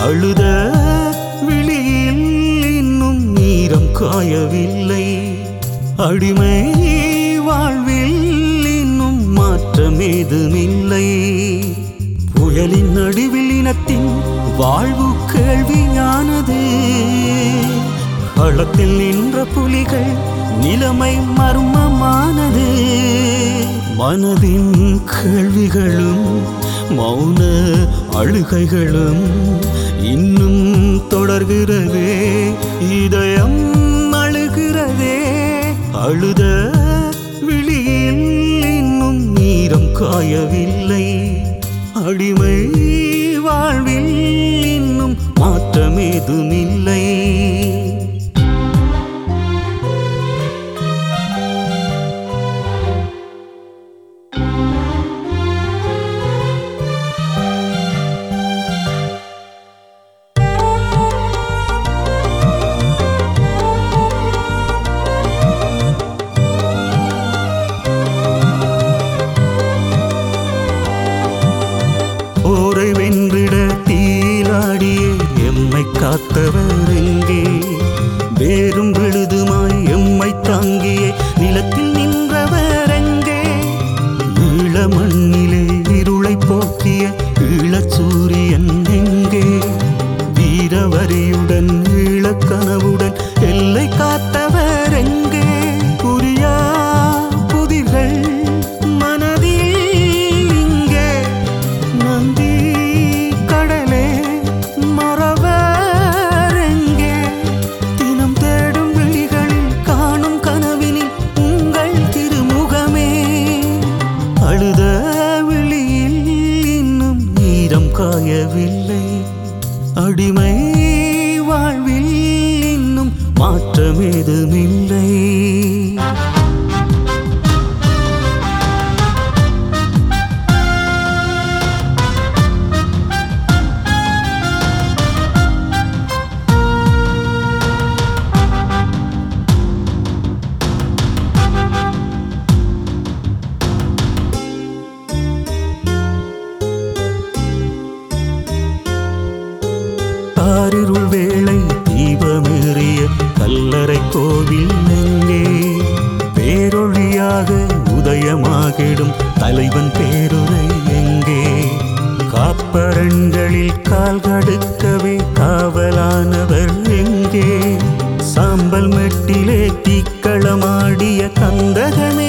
அழுத விழியில் இன்னும் நீரம் காயவில்லை அடிமை வாழ்வில் இன்னும் மாற்றமேதுமில்லை புயலின் நடுவில் இனத்தின் வாழ்வு கேள்வியானது களத்தில் நின்ற புலிகள் நிலைமை மர்மமானது மனதின் கேள்விகளும் மௌன அழுகைகளும் இன்னும் தொடர்கிறதே இதயம் அழுகிறதே அழுத விழியில் இன்னும் நீரம் காயவில்லை அடிமை வாழ்வில் இன்னும் மாற்றமேதுமில்லை போரை வென்றிட தீலாடிய எம்மை காத்தவர் எங்கே வேறும் விழுதுமாய் எம்மை தாங்கிய நிலத்தில் நின்றவர் எங்கே ஈழ மண்ணிலே இருளை போக்கிய ஈழச் சூரியன் எங்கே வீரவரியுடன் ஈழக்கனவுடன் எல்லை காத்தவர் எங்கே புரியா புதிர்கள் மனதில் இங்கே நந்தி கடலே மறவரெங்கே தினம் தேடும் விழிகளில் காணும் கனவினில் உங்கள் திருமுகமே அழுத விழியில் இன்னும் நீரம் காயவில்லை அடிமை வாழ்வில் இன்னும் மாற்றமேதுமில்லை காரிருள் வேளை தீபமேறிய கல்லறை கோவில் எங்கே பேரொழியாக உதயமாகிடும் தலைவன் பேருரை எங்கே காப்பரண்களில் கால் கடுக்கவே காவலானவர் எங்கே சாம்பல் மெட்டிலே தீக்களமாடிய கந்தகன்